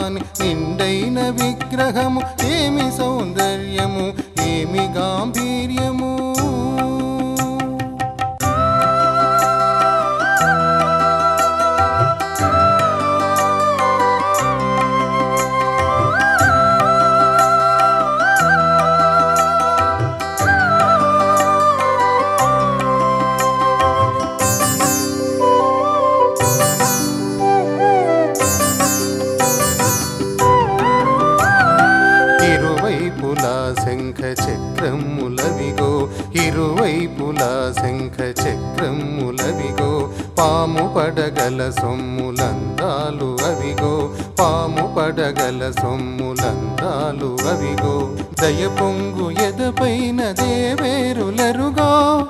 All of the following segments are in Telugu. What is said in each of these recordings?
వాని నిండైన విగ్రహము ఏమి సౌందర్యము ఏమి గాంభీర్యము ఇరువైపులా శంఖ చక్రములవిగో ఇరువైపులా శంఖ చక్రములవిగో పాము పడగల సొమ్ములందాలు అవిగో పాము పడగల సొమ్ములందాలు అవిగో దయ పొంగు ఎదపైన దేవేరులరుగో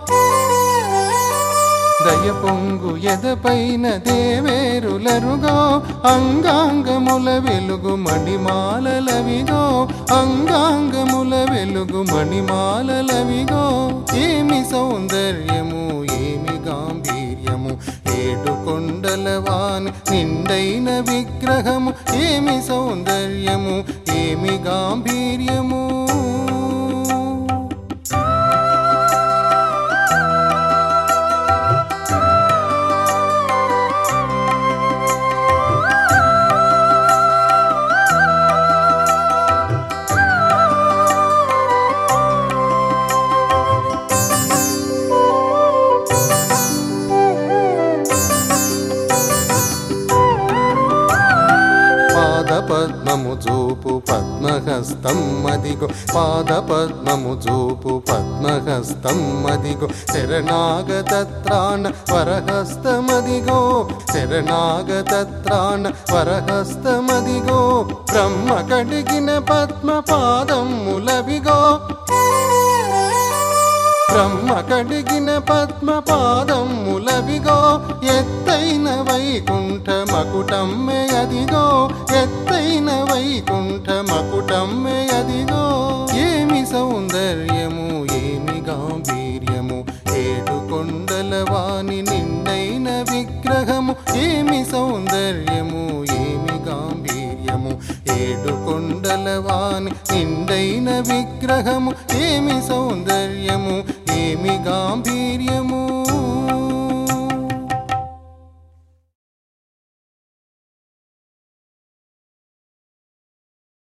దయ పొంగు ఎదపైన దేవేరులరుగో అంగాంగముల వెలుగు మణిమాలలవిగో అంగాంగముల వెలుగు మణిమాలలవిగో ఏమి సౌందర్యము ఏమి గాంభీర్యము ఏడు కొండల వాని నిండైన విగ్రహము ఏమి సౌందర్యము ఏమి గాంభీర్యము పాద పద్మము చూపు పద్మహస్తం మదిగో పాద పద్మము చూపు పద్మహస్తం మదిగో శరణాగతత్రాణ వరహస్తమదిగో శరణాగతత్రాణ వరహస్తమదిగో బ్రహ్మ కడిగిన పద్మ పాదములవిగో బ్రహ్మ కడిగిన పద్మ పాదములవిగో ఎత్తైన వైకుంఠ మకుటమ్మె అదిగో ఎత్తైన వైకుంఠ మకుటమ్మె అదిగో ఏమి సౌందర్యము ఏమి గాంభీర్యము ఏడు కొండల వాని నిండైన విగ్రహము ఏమి సౌందర్యము ఏమి గాంభీర్యము ఏడు కొండల వాని నిండైన విగ్రహము ఏమి సౌందర్యము ఏమి గాంభీర్యము